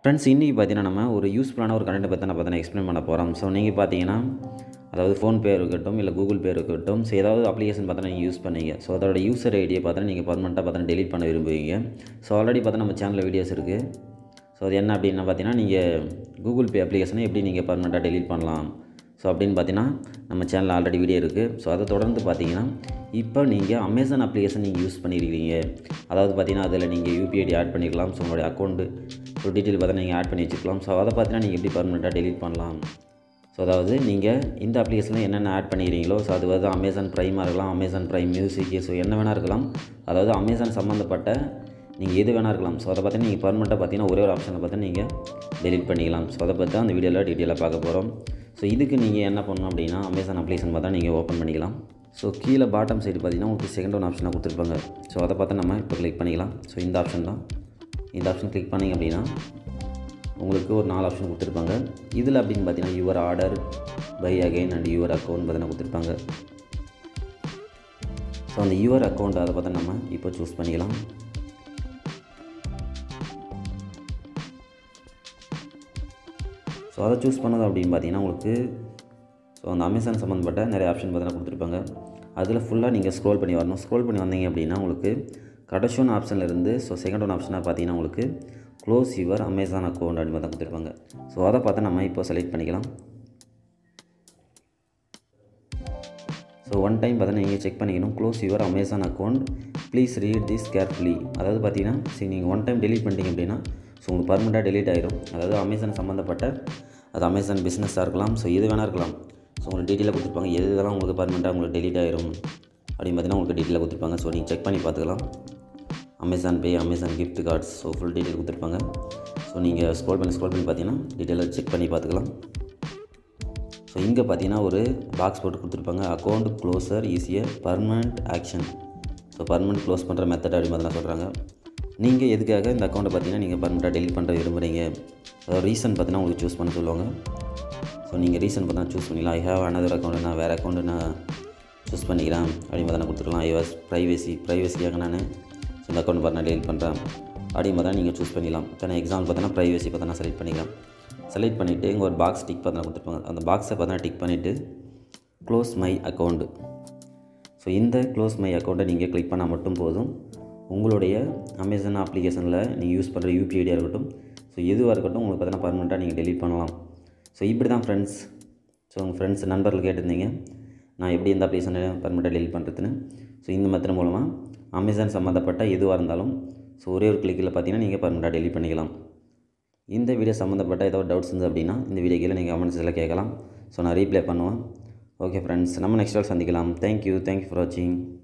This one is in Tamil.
ஃப்ரெண்ட்ஸ் இன்றைக்கி பார்த்தீங்கன்னா நம்ம ஒரு யூஸ்ஃபுல்லான ஒரு கண்டென்ட் பற்றி நான் பார்த்தீங்கன்னா எக்ஸ்பிளைன் பண்ண போகிறோம் ஸோ நீங்கள் பார்த்தீங்கன்னா அதாவது ஃபோன்பே இருக்கட்டும் இல்லை கூகுள் பே இருக்கட்டும் ஸோ ஏதாவது அப்ளிகேஷன் பார்த்தீங்கன்னா நீங்கள் யூஸ் பண்ணீங்க ஸோ அதோட யூசர் ஐடியை பார்த்தீங்கன்னா நீங்கள் பர்மனெண்ட்டாக பார்த்தீங்கன்னா டெலிட் பண்ண விரும்புவீங்க ஸோ ஆல்ரெடி பார்த்தா நம்ம சேனலில் வீடியோஸ் இருக்குது ஸோ அது என்ன அப்படின்னா பார்த்தீங்கன்னா நீங்கள் கூகுள் பே அப்ளிகேஷனை எப்படி நீங்கள் பர்மனெண்ட்டாக டெலிட் பண்ணலாம் ஸோ அப்படின்னு பார்த்தீங்கன்னா நம்ம சேனலில் ஆல்ரெடி வீடியோ இருக்குது ஸோ அதை தொடர்ந்து பார்த்தீங்கன்னா இப்போ நீங்கள் அமேசான் அப்ளிகேஷன் நீங்கள் யூஸ் பண்ணியிருக்கீங்க அதாவது பார்த்தீங்கன்னா அதில் நீங்கள் யூபிஐடி ஆட் பண்ணிக்கலாம் ஸோ உங்களுடைய அக்கௌண்ட்டு ஒரு டீட்டெயில் பார்த்தீங்கன்னா நீங்கள் ஆட் பண்ணி வச்சுக்கலாம் ஸோ அதை பார்த்தீங்கன்னா நீங்கள் எப்படி பர்மனெண்ட்டாக டெலிட் பண்ணலாம் ஸோ அதாவது நீங்கள் இந்த அப்ளிகேஷனில் என்னென்ன ஆட் பண்ணிக்கிறீங்களோ ஸோ அது வந்து அமேசான் ப்ரைமாக இருக்கலாம் அமேசான் ப்ரைம் மியூசிக் ஸோ என்ன வேணால் இருக்கலாம் அதாவது அமேசான் சம்மந்தப்பட்ட நீங்கள் எது வேணால் இருக்கலாம் ஸோ அதை பார்த்தீங்கன்னா நீங்கள் பர்மனெண்ட்டாக பார்த்தீங்கன்னா ஒரே ஒரு ஆப்ஷனில் பார்த்து நீங்கள் டெலிட் பண்ணிக்கலாம் ஸோ அதை பற்றி தான் அந்த வீடியோவில் டீட்டெயிலாக பார்க்க போகிறோம் ஸோ இதுக்கு நீங்கள் என்ன பண்ணணும் அப்படின்னா அமேசான் அப்ளிகேஷன் பார்த்தா நீங்கள் ஓப்பன் பண்ணிக்கலாம் ஸோ கீழே பாட்டம் சைடு பார்த்தீங்கன்னா உங்களுக்கு செகண்ட் ஒன் ஆப்ஷனாக கொடுத்துருப்பாங்க ஸோ அதை பார்த்து நம்ம இப்போ கிளிக் பண்ணிக்கலாம் ஸோ இந்த ஆப்ஷன் தான் இந்த ஆப்ஷன் கிளிக் பண்ணிங்க அப்படின்னா உங்களுக்கு ஒரு நாலு ஆப்ஷன் கொடுத்துருப்பாங்க இதில் அப்படின்னு பார்த்தீங்கன்னா your order buy again and your account பார்த்தீங்கன்னா கொடுத்துருப்பாங்க ஸோ அந்த யுவர் அக்கௌண்ட் அதை பார்த்தா நம்ம இப்போ சூஸ் பண்ணிக்கலாம் ஸோ அதை சூஸ் பண்ணது அப்படின்னு பார்த்தீங்கன்னா உங்களுக்கு ஸோ அந்த அமேசான் சம்மந்தப்பட்ட நிறைய ஆப்ஷன் பார்த்தீங்கன்னா கொடுத்துருப்பாங்க அதில் ஃபுல்லாக நீங்கள் ஸ்க்ரோல் பண்ணி வரணும் ஸ்க்ரோல் பண்ணி வந்தீங்க அப்படின்னா உங்களுக்கு கடைசி ஒன் ஆப்ஷனில் இருந்து ஸோ செகண்ட் ஒன் ஆப்ஷனாக பார்த்தீங்கன்னா உங்களுக்கு க்ளோஸ் யுவர் அமேசான் அக்கௌண்ட் அப்படின்னு பார்த்தா கொடுத்துருப்பாங்க ஸோ அதை பார்த்து நம்ம இப்போ செலக்ட் பண்ணிக்கலாம் ஸோ ஒன் டைம் பார்த்தீங்கன்னா நீங்கள் செக் பண்ணிக்கணும் close your Amazon account please read this carefully அதாவது பார்த்தீங்கன்னா சரி நீங்கள் ஒன் டைம் டெலீட் பண்ணிட்டீங்க அப்படின்னா ஸோ உங்களுக்கு பர்மனெண்ட்டாக டெலீட் ஆயிரும் அதாவது அமேசான் சம்மந்தப்பட்ட அது அமேசான் பிஸ்னஸாக இருக்கலாம் ஸோ எது வேணால் இருக்கலாம் ஸோ உங்களுக்கு டீட்டெயிலாக கொடுத்துருப்பாங்க எது இதெல்லாம் உங்களுக்கு பர்மனெண்ட்டாக உங்களுக்கு டெலீட் ஆயிரும் அப்படின்னு பார்த்தீங்கன்னா உங்களுக்கு டீட்டெயிலாக கொடுத்துருப்பாங்க ஸோ நீங்கள் செக் பண்ணி பார்த்துக்கலாம் Amazon pay Amazon gift cards so full detail கொடுத்துருப்பாங்க ஸோ நீங்கள் ஸ்க்ரோல் பண்ணி ஸ்க்ரோல் பண்ணி பார்த்தீங்கன்னா டீட்டெயிலாக செக் பண்ணி பார்த்துக்கலாம் ஸோ இங்கே பார்த்தீங்கன்னா ஒரு பாக்ஸ் போட்டு கொடுத்துருப்பாங்க account closure easier permanent action so permanent close பண்ணுற மெத்தட் அப்படி மாதிரி சொல்கிறாங்க நீங்கள் எதுக்காக இந்த அக்கௌண்ட்டை பார்த்தீங்கன்னா நீங்கள் பர்மனெண்ட்டாக டெலிட் பண்ணுற விரும்புகிறீங்க அதாவது ரீசன் பார்த்தீங்கன்னா உங்களுக்கு சூஸ் பண்ண சொல்லுவாங்க ஸோ நீங்கள் ரீசன் பார்த்தா சூஸ் பண்ணிக்கலாம் ஐ ஹேவ் அனதர் அக்கௌண்ட் நான் வேறு அக்கௌண்ட்டு நான் சூஸ் பண்ணிக்கிறேன் அப்படின்னு பார்த்தா கொடுத்துருக்கலாம் ஐவாஸ் ப்ரைவசி ப்ரைவசியாக நான் ஸோ இந்த அக்கௌண்ட் பார்த்தா டெலிட் பண்ணுறேன் அப்படின்னு பார்த்தா நீங்கள் சூஸ் பண்ணிக்கலாம் தனியாக எக்ஸாம்பிள் பார்த்தீங்கன்னா ப்ரைவசி பார்த்தா செலக்ட் பண்ணிக்கலாம் செலக்ட் பண்ணிவிட்டு இங்கே ஒரு பாக்ஸ் டிக் பார்த்தா கொடுத்துருப்பாங்க அந்த பாக்ஸை பார்த்தா டிக் பண்ணிவிட்டு க்ளோஸ் மை அக்கௌண்ட் ஸோ இந்த க்ளோஸ் மை அக்கௌண்ட்டை நீங்கள் கிளிக் பண்ணால் மட்டும் போதும் உங்களுடைய அமேசான் அப்ளிகேஷனில் நீங்கள் யூஸ் பண்ணுற யூபிஐடியாக இருக்கட்டும் ஸோ எதுவாக இருக்கட்டும் உங்களுக்கு பார்த்தீங்கன்னா பர்மனெண்ட்டாக நீங்கள் டெலிட் பண்ணலாம் ஸோ இப்படி தான் ஃப்ரெண்ட்ஸ் ஸோ உங்கள் ஃப்ரெண்ட்ஸ் நண்பர்கள் கேட்டிருந்தீங்க நான் எப்படி இந்த அப்ளிகேஷனை பர்மனெண்ட்டாக டெலிட் பண்ணுறதுன்னு ஸோ இந்த மெத்தட் மூலமாக அமேசான் சம்மந்தப்பட்ட எதுவாக இருந்தாலும் ஸோ ஒரே ஒரு கிளிக்கில் பார்த்தீங்கன்னா நீங்கள் பர்மனெண்ட்டாக டெலிட் பண்ணிக்கலாம் இந்த வீடியோ சம்மந்தப்பட்ட ஏதாவது டவுட்ஸ் இருந்தது அப்படின்னா இந்த வீடியோ கீழே நீங்கள் கமெண்ட்ஸில் கேட்கலாம் ஸோ நான் ரீப்ளே பண்ணுவேன் ஓகே ஃப்ரெண்ட்ஸ் நம்ம நெக்ஸ்ட் சந்திக்கலாம் தேங்க்யூ தேங்க்யூ ஃபார் வாட்சிங்